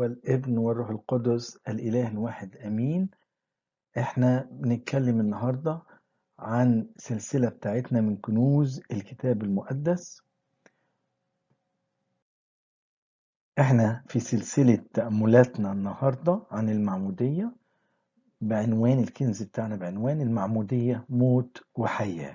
والابن والروح القدس الإله الواحد أمين احنا بنتكلم النهاردة عن سلسلة بتاعتنا من كنوز الكتاب المقدس احنا في سلسلة تأملاتنا النهاردة عن المعمودية بعنوان الكنز بتاعنا بعنوان المعمودية موت وحياة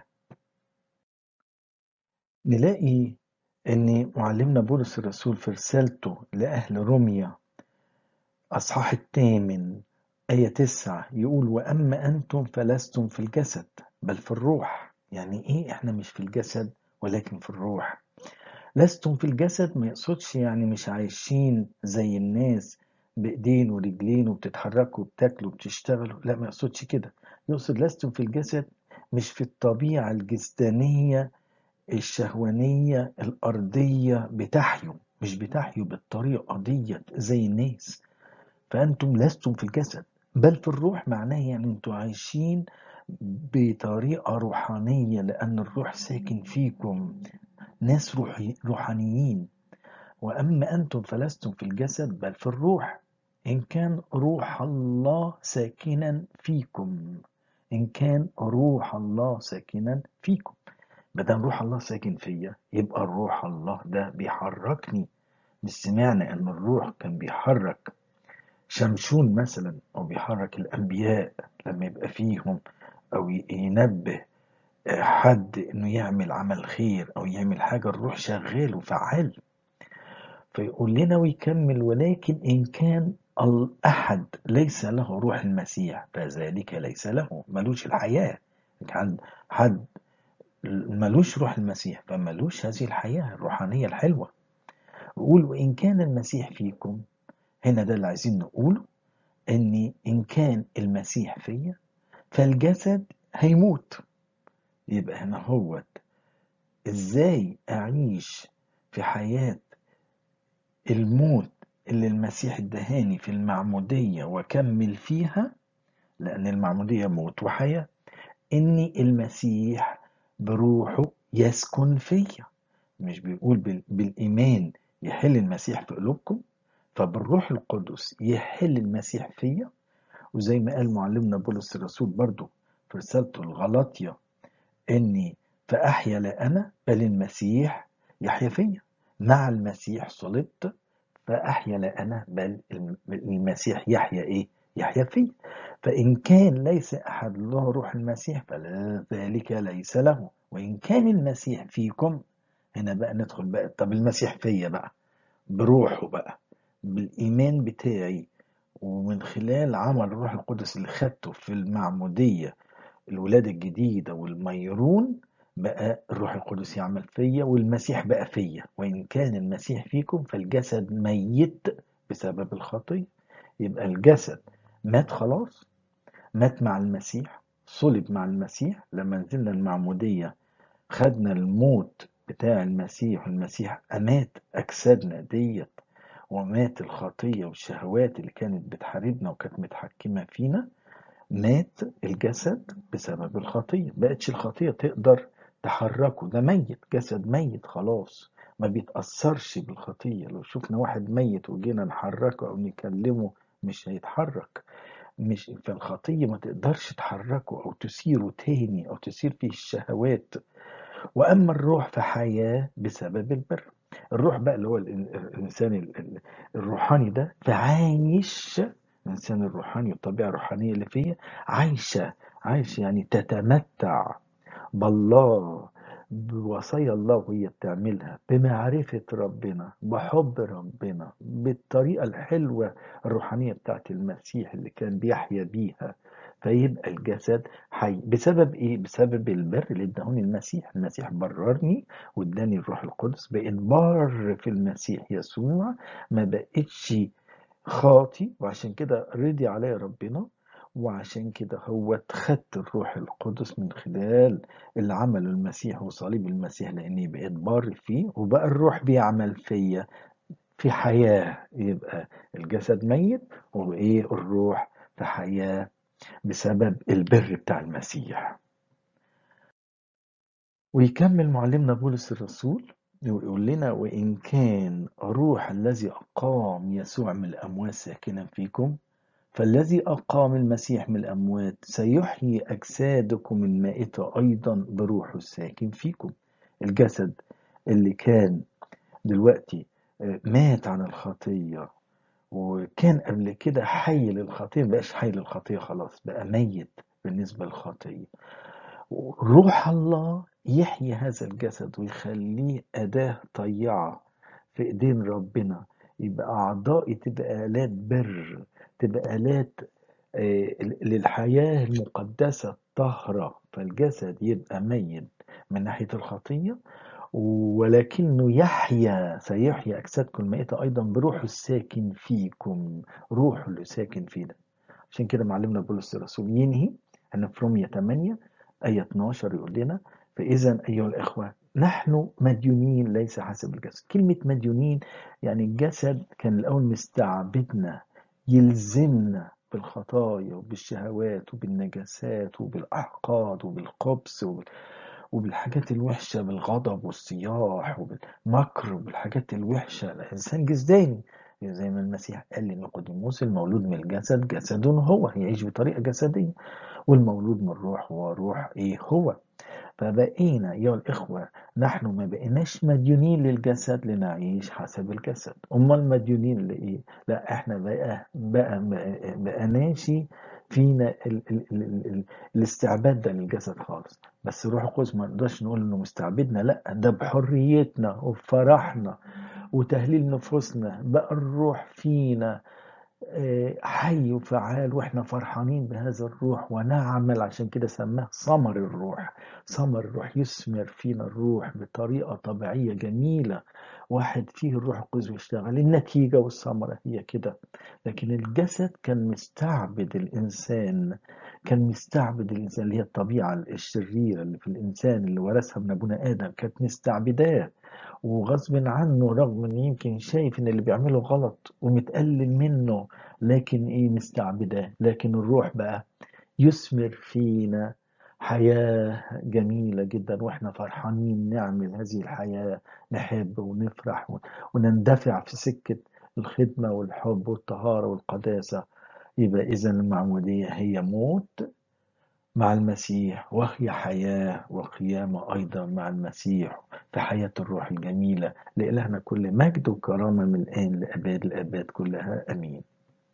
نلاقي ان معلمنا بولس الرسول في رسالته لأهل روميا أصحاح الثامن آية تسعة يقول وأما أنتم فلستم في الجسد بل في الروح يعني إيه إحنا مش في الجسد ولكن في الروح لستم في الجسد ما يقصدش يعني مش عايشين زي الناس بإيدين ورجلين وبتتحركوا وبتاكلوا وبتشتغلوا لا ما يقصدش كده يقصد لستم في الجسد مش في الطبيعة الجسدانية الشهوانية الأرضية بتحيوا مش بتحيوا بالطريقة ديت زي الناس فأنتم لستم في الجسد بل في الروح معناه يعني أنتم عايشين بطريقة روحانية لأن الروح ساكن فيكم ناس روحي روحانيين وأما أنتم فلستم في الجسد بل في الروح إن كان روح الله ساكنا فيكم إن كان روح الله ساكنا فيكم مادام روح الله ساكن فيا يبقى الروح الله ده بيحركني مش سمعنا ان الروح كان بيحرك شمشون مثلا او بيحرك الانبياء لما يبقى فيهم او ينبه حد انه يعمل عمل خير او يعمل حاجه الروح شغال وفعال فيقول لنا ويكمل ولكن ان كان الاحد ليس له روح المسيح فذلك ليس له ملوش الحياه كان حد ملوش روح المسيح فملوش هذه الحياة الروحانية الحلوة وقول وإن كان المسيح فيكم هنا ده اللي عايزين نقوله إن إن كان المسيح فيا فالجسد هيموت يبقى هنا هو إزاي أعيش في حياة الموت اللي المسيح ادهاني في المعمودية وأكمل فيها لأن المعمودية موت وحياة إني المسيح بروحه يسكن فيا مش بيقول بال... بالإيمان يحل المسيح في قلوبكم فبالروح القدس يحل المسيح فيا وزي ما قال معلمنا بولس الرسول برضو في رسالته الغلاطية إني فأحيا لا أنا بل المسيح يحيا فيا مع المسيح صلبت فأحيا لا أنا بل المسيح يحيا إيه يحيا فيه فإن كان ليس أحد له روح المسيح فذلك ليس له وإن كان المسيح فيكم هنا بقى ندخل بقى طب المسيح فيا بقى بروحه بقى بالإيمان بتاعي ومن خلال عمل الروح القدس اللي خدته في المعمودية الولادة الجديدة والميرون بقى الروح القدس يعمل فيا والمسيح بقى فيا وإن كان المسيح فيكم فالجسد ميت بسبب الخطية يبقى الجسد مات خلاص مات مع المسيح صلب مع المسيح لما نزلنا المعمودية خدنا الموت بتاع المسيح والمسيح أمات أجسادنا ديت ومات الخطية والشهوات اللي كانت بتحاربنا وكانت متحكمة فينا مات الجسد بسبب الخطية بقتش الخطية تقدر تحركه ده ميت جسد ميت خلاص ما بيتأثرش بالخطية لو شفنا واحد ميت وجينا نحركه أو نكلمه مش هيتحرك مش فالخطية ما تقدرش تحركه أو تثيره تاني أو تثير فيه الشهوات وأما الروح فحياة بسبب البر الروح بقى اللي هو الإنسان الروحاني ده فعايش الإنسان الروحاني والطبيعة الروحانية اللي فيه عايشة عايشة يعني تتمتع بالله بوصايا الله وهي بتعملها بمعرفة ربنا بحب ربنا بالطريقة الحلوة الروحانية بتاعت المسيح اللي كان بيحيا بيها فيبقى الجسد حي بسبب ايه؟ بسبب البر اللي اداني المسيح، المسيح بررني واداني الروح القدس بقيت بار في المسيح يسوع ما بقتش خاطي وعشان كده رضي عليا ربنا وعشان كده هو خدت الروح القدس من خلال اللي عمله المسيح وصليب المسيح لاني بقيت بار فيه وبقى الروح بيعمل فيا في حياة يبقى الجسد ميت وايه الروح في حياة بسبب البر بتاع المسيح ويكمل معلمنا بولس الرسول يقول لنا وإن كان روح الذي أقام يسوع من الأموات ساكنا فيكم فالذي أقام المسيح من الأموات سيحيي أجسادكم المائتة أيضا بروحه الساكن فيكم الجسد اللي كان دلوقتي آه، مات عن الخطية وكان قبل كده حي للخطية مبقاش حي للخطية خلاص بقى ميت بالنسبة للخطية روح الله يحيي هذا الجسد ويخليه أداة طيعة في إيدين ربنا يبقى أعضائي تبقى آلات بر تبقى آلات آه، للحياة المقدسة الطاهرة فالجسد يبقى ميت من ناحية الخطية ولكنه يحيا سيحيا أجسادكم المائتة أيضا بروحه الساكن فيكم روحه اللي ساكن فينا عشان كده معلمنا بولس الرسول ينهي أن في رومية 8 آية 12 يقول لنا فإذا أيها الإخوة نحن مديونين ليس حسب الجسد كلمة مديونين يعني الجسد كان الأول مستعبدنا يلزمنا بالخطايا وبالشهوات وبالنجاسات وبالأحقاد وبالخبث وبال... وبالحاجات الوحشة بالغضب والصياح وبالمكر وبالحاجات الوحشة الإنسان جسداني زي ما المسيح قال لنيقوديموس المولود من الجسد جسد هو يعيش بطريقة جسدية والمولود من الروح هو روح إيه هو فبقينا يا الإخوة نحن ما بقيناش مديونين للجسد لنعيش حسب الجسد أمال مديونين لإيه؟ لا إحنا بقى بقى بقناش فينا ال ال ال ال ال الاستعباد ده للجسد خالص بس روح القدس ما نقدرش نقول انه مستعبدنا لا ده بحريتنا وبفرحنا وتهليل نفوسنا بقى الروح فينا حي وفعال واحنا فرحانين بهذا الروح ونعمل عشان كده سماه ثمر الروح ثمر الروح يثمر فينا الروح بطريقة طبيعية جميلة واحد فيه الروح القدس يشتغل النتيجة والثمرة هي كده لكن الجسد كان مستعبد الإنسان كان مستعبد الإنسان اللي هي الطبيعة الشريرة اللي في الإنسان اللي ورثها من أبونا آدم كانت مستعبداه وغصب عنه رغم ان يمكن شايف ان اللي بيعمله غلط ومتقلل منه لكن ايه مستعبداه لكن الروح بقى يثمر فينا حياة جميلة جدا واحنا فرحانين نعمل هذه الحياة نحب ونفرح ونندفع في سكة الخدمة والحب والطهارة والقداسة يبقى إذا المعمودية هي موت مع المسيح وهي حياة وقيامة أيضا مع المسيح في حياة الروح الجميلة لإلهنا كل مجد وكرامة من الآن لأباد الآباد كلها أمين